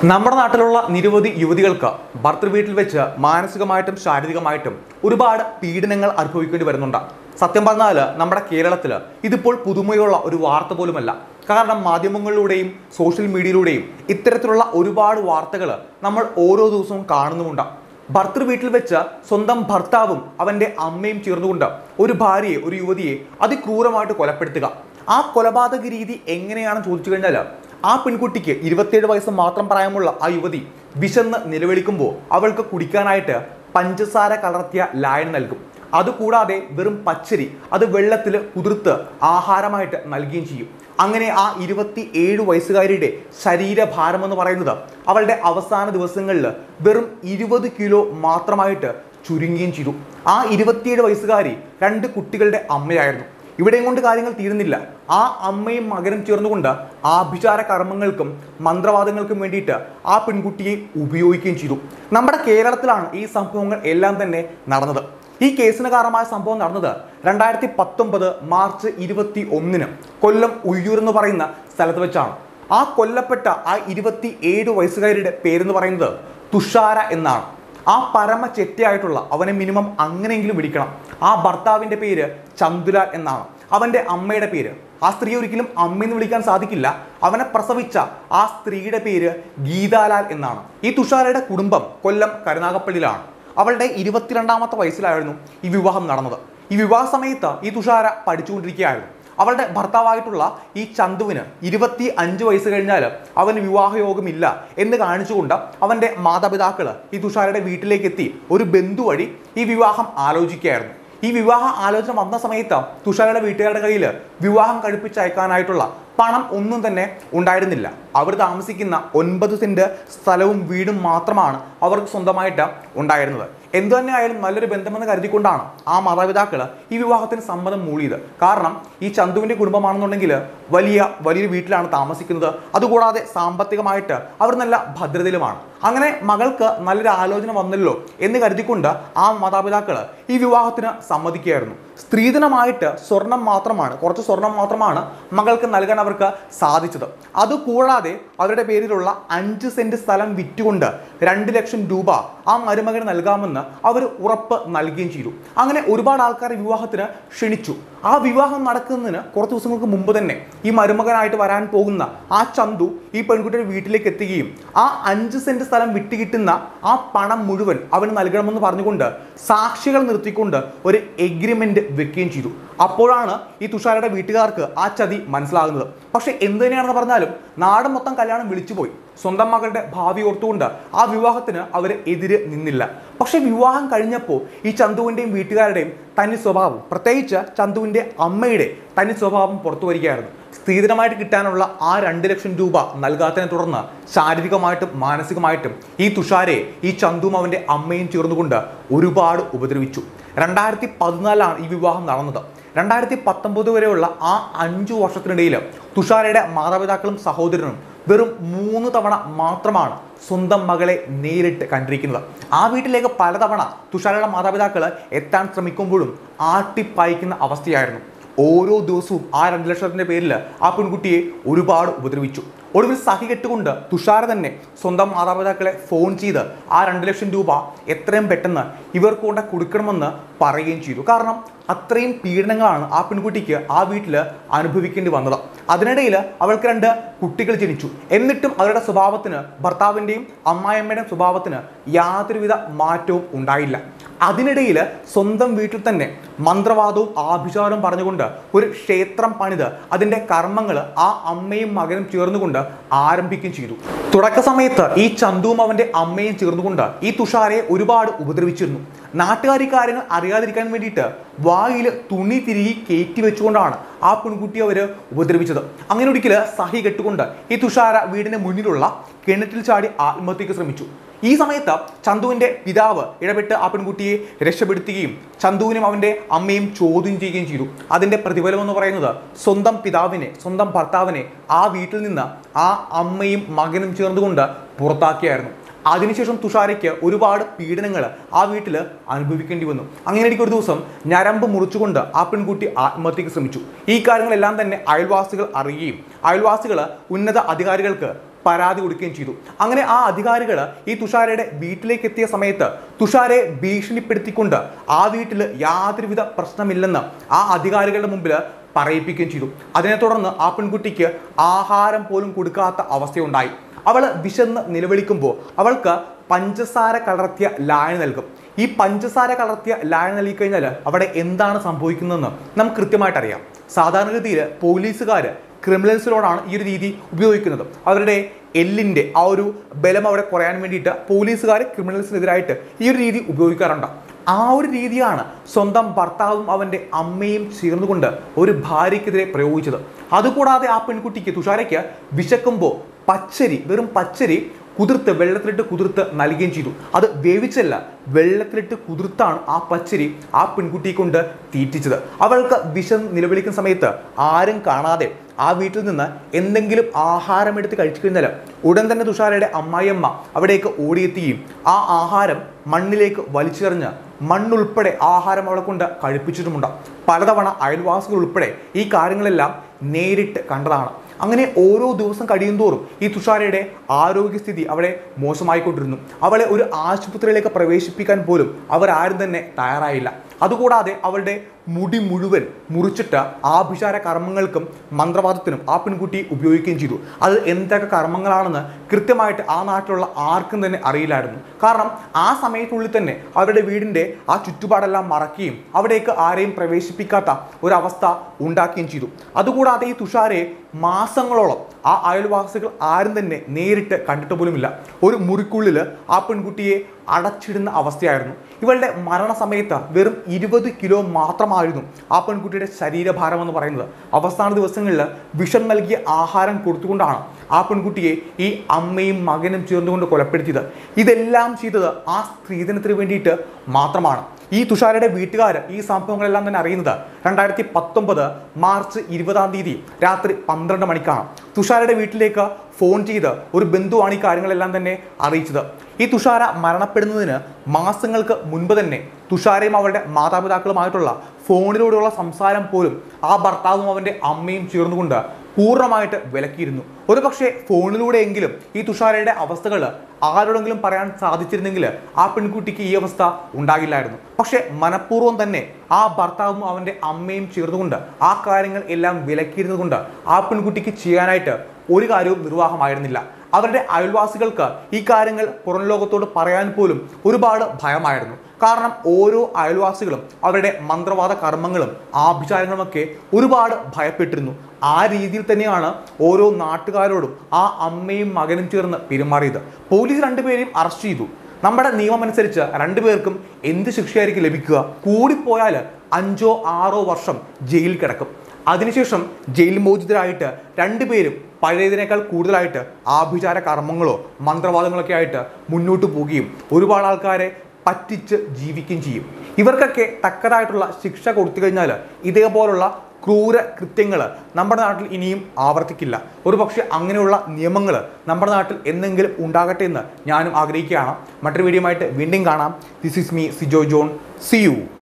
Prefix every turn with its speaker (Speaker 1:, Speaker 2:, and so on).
Speaker 1: നമ്മുടെ നാട്ടിലുള്ള നിരവധി യുവതികൾക്ക് ഭർത്തൃ വീട്ടിൽ വെച്ച് മാനസികമായിട്ടും ശാരീരികമായിട്ടും ഒരുപാട് പീഡനങ്ങൾ അനുഭവിക്കേണ്ടി വരുന്നുണ്ട് സത്യം പറഞ്ഞാൽ നമ്മുടെ കേരളത്തിൽ ഇതിപ്പോൾ പുതുമയുള്ള ഒരു വാർത്ത പോലുമല്ല കാരണം മാധ്യമങ്ങളിലൂടെയും സോഷ്യൽ മീഡിയയിലൂടെയും ഇത്തരത്തിലുള്ള ഒരുപാട് വാർത്തകൾ നമ്മൾ ഓരോ ദിവസവും കാണുന്നുമുണ്ട് ഭർത്തൃ വീട്ടിൽ വെച്ച് സ്വന്തം ഭർത്താവും അവന്റെ അമ്മയും ചേർന്നുകൊണ്ട് ഒരു ഭാര്യയെ ഒരു യുവതിയെ അതിക്രൂരമായിട്ട് കൊലപ്പെടുത്തുക ആ കൊലപാതക രീതി എങ്ങനെയാണെന്ന് ചോദിച്ചു കഴിഞ്ഞാൽ ആ പെൺകുട്ടിക്ക് ഇരുപത്തിയേഴ് വയസ്സ് മാത്രം പ്രായമുള്ള ആ യുവതി വിശന്ന് നിലവിളിക്കുമ്പോൾ അവൾക്ക് കുടിക്കാനായിട്ട് പഞ്ചസാര കലർത്തിയ ലായൻ നൽകും അതുകൂടാതെ വെറും പച്ചരി അത് വെള്ളത്തിൽ കുതിർത്ത് ആഹാരമായിട്ട് നൽകുകയും ചെയ്യും അങ്ങനെ ആ ഇരുപത്തി ഏഴ് വയസ്സുകാരിയുടെ ശരീരഭാരം എന്ന് പറയുന്നത് അവളുടെ അവസാന ദിവസങ്ങളിൽ വെറും ഇരുപത് കിലോ മാത്രമായിട്ട് ചുരുങ്ങുകയും ചെയ്തു ആ ഇരുപത്തിയേഴ് വയസ്സുകാരി രണ്ട് കുട്ടികളുടെ അമ്മയായിരുന്നു ഇവിടെയും കൊണ്ട് കാര്യങ്ങൾ തീരുന്നില്ല ആ അമ്മയും മകനും ചേർന്നുകൊണ്ട് ആഭിചാര കർമ്മങ്ങൾക്കും മന്ത്രവാദങ്ങൾക്കും വേണ്ടിയിട്ട് ആ പെൺകുട്ടിയെ ഉപയോഗിക്കുകയും ചെയ്തു നമ്മുടെ കേരളത്തിലാണ് ഈ സംഭവങ്ങൾ എല്ലാം തന്നെ നടന്നത് ഈ കേസിന് കാരണമായ സംഭവം നടന്നത് രണ്ടായിരത്തി പത്തൊമ്പത് മാർച്ച് ഇരുപത്തി ഒന്നിന് കൊല്ലം ഉയ്യൂർ എന്ന് പറയുന്ന സ്ഥലത്ത് വെച്ചാണ് ആ കൊല്ലപ്പെട്ട ആ ഇരുപത്തി ഏഴ് വയസ്സുകാരിയുടെ പേരെന്ന് പറയുന്നത് തുഷാര എന്നാണ് ആ പരമ ചെറ്റയായിട്ടുള്ള അവനെ മിനിമം അങ്ങനെയെങ്കിലും വിളിക്കണം ആ ഭർത്താവിൻ്റെ പേര് ചന്തുലാൽ എന്നാണ് അവൻ്റെ അമ്മയുടെ പേര് ആ സ്ത്രീ ഒരിക്കലും അമ്മയെന്ന് വിളിക്കാൻ സാധിക്കില്ല അവനെ പ്രസവിച്ച ആ സ്ത്രീയുടെ പേര് ഗീതാലാൽ എന്നാണ് ഈ തുഷാരയുടെ കുടുംബം കൊല്ലം കരുനാഗപ്പള്ളിയിലാണ് അവളുടെ ഇരുപത്തിരണ്ടാമത്തെ വയസ്സിലായിരുന്നു ഈ വിവാഹം നടന്നത് ഈ വിവാഹ സമയത്ത് ഈ തുഷാര പഠിച്ചുകൊണ്ടിരിക്കുകയായിരുന്നു അവളുടെ ഭർത്താവായിട്ടുള്ള ഈ ചന്തുവിന് ഇരുപത്തി അഞ്ച് വയസ്സ് കഴിഞ്ഞാൽ അവന് വിവാഹയോഗമില്ല എന്ന് കാണിച്ചുകൊണ്ട് അവൻ്റെ മാതാപിതാക്കൾ ഈ തുഷാരയുടെ വീട്ടിലേക്ക് എത്തി ഒരു ബന്ധു വഴി ഈ വിവാഹം ആലോചിക്കുകയായിരുന്നു ഈ വിവാഹ ആലോചന വന്ന സമയത്ത് തുഷാരയുടെ വീട്ടുകാരുടെ കയ്യിൽ വിവാഹം കഴിപ്പിച്ചയക്കാനായിട്ടുള്ള പണം ഒന്നും തന്നെ ഉണ്ടായിരുന്നില്ല അവർ താമസിക്കുന്ന ഒൻപത് സെന്റ് സ്ഥലവും വീടും മാത്രമാണ് അവർക്ക് സ്വന്തമായിട്ട് ഉണ്ടായിരുന്നത് എന്തു തന്നെ ആയാലും നല്ലൊരു ബന്ധമെന്ന് കരുതിക്കൊണ്ടാണ് ആ മാതാപിതാക്കൾ ഈ വിവാഹത്തിന് സമ്മതം മൂളിയത് കാരണം ഈ ചന്തുവിന്റെ കുടുംബമാണെന്നുണ്ടെങ്കിൽ വലിയ വലിയൊരു വീട്ടിലാണ് താമസിക്കുന്നത് അതുകൂടാതെ സാമ്പത്തികമായിട്ട് അവർ നല്ല ഭദ്രതയിലുമാണ് അങ്ങനെ മകൾക്ക് നല്ലൊരു ആലോചന വന്നല്ലോ എന്ന് കരുതിക്കൊണ്ട് ആ മാതാപിതാക്കൾ ഈ വിവാഹത്തിന് സമ്മതിക്കുകയായിരുന്നു സ്ത്രീധനമായിട്ട് സ്വർണം മാത്രമാണ് കുറച്ച് സ്വർണം മാത്രമാണ് മകൾക്ക് നൽകാൻ അവർക്ക് സാധിച്ചത് അതുകൂടാതെ അവരുടെ പേരിലുള്ള അഞ്ച് സെന്റ് സ്ഥലം വിറ്റുകൊണ്ട് രണ്ട് ലക്ഷം രൂപ ആ മരുമകന് നൽകാമെന്ന് അവർ ഉറപ്പ് നൽകുകയും ചെയ്തു അങ്ങനെ ഒരുപാട് ആൾക്കാർ വിവാഹത്തിന് ക്ഷണിച്ചു ആ വിവാഹം നടക്കുന്നതിന് കുറച്ച് ദിവസങ്ങൾക്ക് മുമ്പ് തന്നെ ഈ മരുമകനായിട്ട് വരാൻ പോകുന്ന ആ ചന്തു ഈ പെൺകുട്ടിയുടെ വീട്ടിലേക്ക് എത്തുകയും ആ അഞ്ച് സെന്റ് സ്ഥലം വിട്ടുകിട്ടുന്ന ആ പണം മുഴുവൻ അവന് നൽകണമെന്ന് പറഞ്ഞുകൊണ്ട് സാക്ഷികൾ നിർത്തിക്കൊണ്ട് ഒരു എഗ്രിമെന്റ് വെക്കുകയും ചെയ്തു അപ്പോഴാണ് ഈ തുഷാരയുടെ വീട്ടുകാർക്ക് ആ ചതി മനസ്സിലാകുന്നത് പക്ഷെ എന്ത് തന്നെയാണെന്ന് പറഞ്ഞാലും നാട് മൊത്തം കല്യാണം വിളിച്ചുപോയി സ്വന്തം മകളുടെ ഭാവി ഓർത്തുകൊണ്ട് ആ വിവാഹത്തിന് അവർ എതിര് നിന്നില്ല പക്ഷെ വിവാഹം കഴിഞ്ഞപ്പോൾ ഈ ചന്തുവിൻ്റെയും വീട്ടുകാരുടെയും തനി സ്വഭാവം പ്രത്യേകിച്ച് ചന്തുവിൻ്റെ അമ്മയുടെ തനി സ്വഭാവം പുറത്തു വരികയായിരുന്നു സ്ഥിരമായിട്ട് കിട്ടാനുള്ള ആ രണ്ട് ലക്ഷം രൂപ നൽകാത്തതിനെ തുടർന്ന് ശാരീരികമായിട്ടും മാനസികമായിട്ടും ഈ തുഷാരെ ഈ ചന്തുവും അവൻ്റെ അമ്മയും ചേർന്നുകൊണ്ട് ഒരുപാട് ഉപദ്രവിച്ചു രണ്ടായിരത്തി പതിനാലാണ് ഈ വിവാഹം നടന്നത് രണ്ടായിരത്തി പത്തൊമ്പത് വരെയുള്ള ആ അഞ്ചു വർഷത്തിനിടയിൽ തുഷാരയുടെ മാതാപിതാക്കളും സഹോദരനും വെറും മൂന്ന് തവണ മാത്രമാണ് സ്വന്തം മകളെ നേരിട്ട് കണ്ടിരിക്കുന്നത് ആ വീട്ടിലേക്ക് പലതവണ തുഷാരയുടെ മാതാപിതാക്കൾ എത്താൻ ശ്രമിക്കുമ്പോഴും ആട്ടിപ്പായിക്കുന്ന അവസ്ഥയായിരുന്നു ഓരോ ദിവസവും ആ രണ്ട് ലക്ഷത്തിന്റെ പേരിൽ ആ പെൺകുട്ടിയെ ഒരുപാട് ഉപദ്രവിച്ചു ഒടുവിൽ സഹി കെട്ടുകൊണ്ട് തുഷാര തന്നെ സ്വന്തം മാതാപിതാക്കളെ ഫോൺ ചെയ്ത് ആ രണ്ട് ലക്ഷം രൂപ എത്രയും പെട്ടെന്ന് ഇവർക്ക് കൊണ്ട് കൊടുക്കണമെന്ന് പറയുകയും ചെയ്തു കാരണം അത്രയും പീഡനങ്ങളാണ് ആ പെൺകുട്ടിക്ക് ആ വീട്ടിൽ അനുഭവിക്കേണ്ടി വന്നത് അതിനിടയിൽ അവൾക്ക് രണ്ട് കുട്ടികൾ ജനിച്ചു എന്നിട്ടും അവരുടെ സ്വഭാവത്തിന് ഭർത്താവിൻ്റെയും അമ്മായിയമ്മയുടെയും സ്വഭാവത്തിന് യാതൊരുവിധ മാറ്റവും ഉണ്ടായില്ല അതിനിടയിൽ സ്വന്തം വീട്ടിൽ തന്നെ മന്ത്രവാദവും ആഭിചാരവും പറഞ്ഞുകൊണ്ട് ഒരു ക്ഷേത്രം പണിത് അതിൻ്റെ കർമ്മങ്ങൾ ആ അമ്മയും മകനും ചേർന്നുകൊണ്ട് ആരംഭിക്കുകയും ചെയ്തു തുടക്ക സമയത്ത് ഈ ചന്തുവും അവൻ്റെ അമ്മയും ചേർന്നുകൊണ്ട് ഈ തുഷാരയെ ഒരുപാട് ഉപദ്രവിച്ചിരുന്നു നാട്ടുകാർ ഈ കാര്യങ്ങൾ അറിയാതിരിക്കാൻ വേണ്ടിയിട്ട് വായിൽ തുണി തിരികെ കയറ്റി വെച്ചുകൊണ്ടാണ് ആ പെൺകുട്ടിയെ അവർ ഉപദ്രവിച്ചത് അങ്ങനെ ഒരിക്കൽ സഹി കെട്ടുകൊണ്ട് ഈ തുഷാര വീടിന് മുന്നിലുള്ള കിണറ്റിൽ ചാടി ആത്മഹത്യക്ക് ശ്രമിച്ചു ഈ സമയത്ത് ചന്തുവിന്റെ പിതാവ് ഇടപെട്ട് ആ പെൺകുട്ടിയെ രക്ഷപ്പെടുത്തുകയും ചന്തുവിനും അവന്റെ അമ്മയും ചോദ്യം ചെയ്യുകയും ചെയ്തു അതിന്റെ പ്രതിഫലം എന്ന് പറയുന്നത് സ്വന്തം പിതാവിനെ സ്വന്തം ഭർത്താവിനെ ആ വീട്ടിൽ നിന്ന് ആ അമ്മയും മകനും ചേർന്നുകൊണ്ട് പുറത്താക്കിയായിരുന്നു അതിനുശേഷം തുഷാരയ്ക്ക് ഒരുപാട് പീഡനങ്ങൾ ആ വീട്ടിൽ അനുഭവിക്കേണ്ടി വന്നു അങ്ങനെ എനിക്ക് ഒരു ദിവസം ഞരമ്പ് മുറിച്ചുകൊണ്ട് ആ പെൺകുട്ടി ആത്മഹത്യക്ക് ശ്രമിച്ചു ഈ കാര്യങ്ങളെല്ലാം തന്നെ അയൽവാസികൾ അറിയുകയും അയൽവാസികൾ ഉന്നത അധികാരികൾക്ക് പരാതി കൊടുക്കുകയും ചെയ്തു അങ്ങനെ ആ അധികാരികൾ ഈ തുഷാരയുടെ വീട്ടിലേക്ക് എത്തിയ സമയത്ത് തുഷാരെ ഭീഷണിപ്പെടുത്തിക്കൊണ്ട് ആ വീട്ടിൽ യാതൊരുവിധ പ്രശ്നമില്ലെന്ന് ആ അധികാരികളുടെ മുമ്പിൽ പറയിപ്പിക്കുകയും ചെയ്തു അതിനെ തുടർന്ന് ആ പെൺകുട്ടിക്ക് ആഹാരം പോലും കൊടുക്കാത്ത അവസ്ഥയുണ്ടായി അവൾ വിശന്ന് നിലവിളിക്കുമ്പോൾ അവൾക്ക് പഞ്ചസാര കലർത്തിയ ലായനി നൽകും ഈ പഞ്ചസാര കലർത്തിയ ലായനി നൽകി കഴിഞ്ഞാൽ അവിടെ എന്താണ് സംഭവിക്കുന്നതെന്ന് നമുക്ക് കൃത്യമായിട്ട് അറിയാം സാധാരണഗതിയിൽ പോലീസുകാർ ക്രിമിനൽസിനോടാണ് ഈ ഒരു രീതി ഉപയോഗിക്കുന്നത് അവരുടെ എല്ലിൻ്റെ ആ ഒരു ബലം അവിടെ കുറയാൻ വേണ്ടിയിട്ട് പോലീസുകാർ ക്രിമിനൽസിനെതിരായിട്ട് ഈ ഒരു രീതി ഉപയോഗിക്കാറുണ്ട് ആ ഒരു രീതിയാണ് സ്വന്തം ഭർത്താവും അവൻ്റെ അമ്മയും ചേർന്നുകൊണ്ട് ഒരു ഭാര്യയ്ക്കെതിരെ പ്രയോഗിച്ചത് അതുകൂടാതെ ആ പെൺകുട്ടിക്ക് തുഷാരയ്ക്ക് വിശക്കുമ്പോൾ പച്ചരി വെറും പച്ചരി കുതിർത്ത് വെള്ളത്തിലിട്ട് കുതിർത്ത് നൽകുകയും ചെയ്തു അത് വേവിച്ചല്ല വെള്ളത്തിലിട്ട് കുതിർത്താണ് ആ പച്ചരി ആ പെൺകുട്ടിയെ കൊണ്ട് തീറ്റിച്ചത് അവൾക്ക് വിഷം നിലവിളിക്കുന്ന സമയത്ത് ആരും കാണാതെ ആ വീട്ടിൽ നിന്ന് എന്തെങ്കിലും ആഹാരം എടുത്ത് കഴിച്ചു കഴിഞ്ഞാൽ ഉടൻ തന്നെ തുഷാരയുടെ അമ്മായിയമ്മ അവിടേക്ക് ഓടിയെത്തുകയും ആ ആഹാരം മണ്ണിലേക്ക് വലിച്ചെറിഞ്ഞ് മണ്ണുൾപ്പെടെ ആഹാരം അവളെ കൊണ്ട് കഴിപ്പിച്ചിട്ടുമുണ്ട് പലതവണ അയൽവാസികൾ ഉൾപ്പെടെ ഈ കാര്യങ്ങളെല്ലാം നേരിട്ട് കണ്ടതാണ് അങ്ങനെ ഓരോ ദിവസം കഴിയുന്തോറും ഈ തുഷാരയുടെ ആരോഗ്യസ്ഥിതി അവിടെ മോശമായിക്കൊണ്ടിരുന്നു അവളെ ഒരു ആശുപത്രിയിലേക്ക് പ്രവേശിപ്പിക്കാൻ പോലും അവരാരും തന്നെ തയ്യാറായില്ല അതുകൂടാതെ അവളുടെ മുടി മുഴുവൻ മുറിച്ചിട്ട് ആഭിചാര കർമ്മങ്ങൾക്കും മന്ത്രവാദത്തിനും ആ പെൺകുട്ടി ഉപയോഗിക്കുകയും ചെയ്തു അത് എന്തൊക്കെ കർമ്മങ്ങളാണെന്ന് കൃത്യമായിട്ട് ആ നാട്ടിലുള്ള ആർക്കും തന്നെ അറിയില്ലായിരുന്നു കാരണം ആ സമയത്തുള്ളിൽ തന്നെ അവരുടെ വീടിൻ്റെ ആ ചുറ്റുപാടെല്ലാം മറക്കുകയും അവിടേക്ക് ആരെയും പ്രവേശിപ്പിക്കാത്ത ഒരവസ്ഥ ഉണ്ടാക്കുകയും ചെയ്തു അതുകൂടാതെ ഈ തുഷാരെ മാസങ്ങളോളം ആ അയൽവാസികൾ ആരും തന്നെ നേരിട്ട് കണ്ടിട്ട് പോലുമില്ല ഒരു മുറിക്കുള്ളിൽ ആ പെൺകുട്ടിയെ അടച്ചിടുന്ന അവസ്ഥയായിരുന്നു ഇവളുടെ മരണസമയത്ത് വെറും ഇരുപത് കിലോ മാത്രമായിരുന്നു ആ പെൺകുട്ടിയുടെ ശരീരഭാരം എന്ന് പറയുന്നത് അവസാന ദിവസങ്ങളിൽ വിഷം നൽകിയ ആഹാരം കൊടുത്തുകൊണ്ടാണ് ആ പെൺകുട്ടിയെ ഈ അമ്മയും മകനും ചേർന്നുകൊണ്ട് കൊലപ്പെടുത്തിയത് ഇതെല്ലാം ചെയ്തത് ആ സ്ത്രീധനത്തിന് വേണ്ടിയിട്ട് മാത്രമാണ് ഈ തുഷാരയുടെ വീട്ടുകാർ ഈ സംഭവങ്ങളെല്ലാം തന്നെ അറിയുന്നത് രണ്ടായിരത്തി പത്തൊമ്പത് മാർച്ച് ഇരുപതാം തീയതി രാത്രി പന്ത്രണ്ട് മണിക്കാണ് തുഷാരയുടെ വീട്ടിലേക്ക് ഫോൺ ചെയ്ത് ഒരു ബന്ധുവാണ് ഈ കാര്യങ്ങളെല്ലാം തന്നെ അറിയിച്ചത് ഈ തുഷാര മരണപ്പെടുന്നതിന് മാസങ്ങൾക്ക് മുൻപ് തന്നെ തുഷാരയും അവളുടെ മാതാപിതാക്കളുമായിട്ടുള്ള ഫോണിലൂടെയുള്ള സംസാരം പോലും ആ ഭർത്താവും അവൻ്റെ അമ്മയും ചേർന്നുകൊണ്ട് പൂർണ്ണമായിട്ട് വിലക്കിയിരുന്നു ഒരുപക്ഷെ ഫോണിലൂടെയെങ്കിലും ഈ തുഷാരയുടെ അവസ്ഥകൾ ആരോടെങ്കിലും പറയാൻ സാധിച്ചിരുന്നെങ്കിൽ ആ പെൺകുട്ടിക്ക് ഈ അവസ്ഥ ഉണ്ടാകില്ലായിരുന്നു പക്ഷെ മനഃപൂർവ്വം തന്നെ ആ ഭർത്താവും അവൻ്റെ അമ്മയും ചേർന്നുകൊണ്ട് ആ കാര്യങ്ങൾ എല്ലാം വിലക്കിയിരുന്നത് ആ പെൺകുട്ടിക്ക് ചെയ്യാനായിട്ട് ഒരു കാര്യവും നിർവാഹമായിരുന്നില്ല അവരുടെ അയൽവാസികൾക്ക് ഈ കാര്യങ്ങൾ പുറം ലോകത്തോട് പറയാൻ പോലും ഒരുപാട് ഭയമായിരുന്നു കാരണം ഓരോ അയൽവാസികളും അവരുടെ മന്ത്രവാദ കർമ്മങ്ങളും ആഭിചാരങ്ങളുമൊക്കെ ഒരുപാട് ഭയപ്പെട്ടിരുന്നു ആ രീതിയിൽ തന്നെയാണ് ഓരോ നാട്ടുകാരോടും ആ അമ്മയും മകനും ചേർന്ന് പെരുമാറിയത് പോലീസ് രണ്ടുപേരെയും അറസ്റ്റ് ചെയ്തു നമ്മുടെ നിയമം അനുസരിച്ച് രണ്ടുപേർക്കും എന്ത് ശിക്ഷയായിരിക്കും ലഭിക്കുക കൂടിപ്പോയാൽ അഞ്ചോ ആറോ വർഷം ജയിലിൽ കിടക്കും അതിനുശേഷം ജയിൽ മോചിതരായിട്ട് രണ്ടുപേരും പഴയതിനേക്കാൾ കൂടുതലായിട്ട് ആഭിചാര കർമ്മങ്ങളോ മന്ത്രവാദങ്ങളൊക്കെ ആയിട്ട് മുന്നോട്ട് പോവുകയും ഒരുപാട് ആൾക്കാരെ പറ്റിച്ച് ജീവിക്കുകയും ചെയ്യും ഇവർക്കൊക്കെ തക്കതായിട്ടുള്ള ശിക്ഷ കൊടുത്തു കഴിഞ്ഞാൽ ഇതേപോലുള്ള ക്രൂര കൃത്യങ്ങൾ നമ്മുടെ നാട്ടിൽ ഇനിയും ആവർത്തിക്കില്ല ഒരു പക്ഷേ അങ്ങനെയുള്ള നിയമങ്ങൾ നമ്മുടെ നാട്ടിൽ എന്തെങ്കിലും ഉണ്ടാകട്ടെ എന്ന് ഞാനും ആഗ്രഹിക്കുകയാണ് മറ്റൊരു വീഡിയോ ആയിട്ട് വീണ്ടും കാണാം this is me Sijo John see U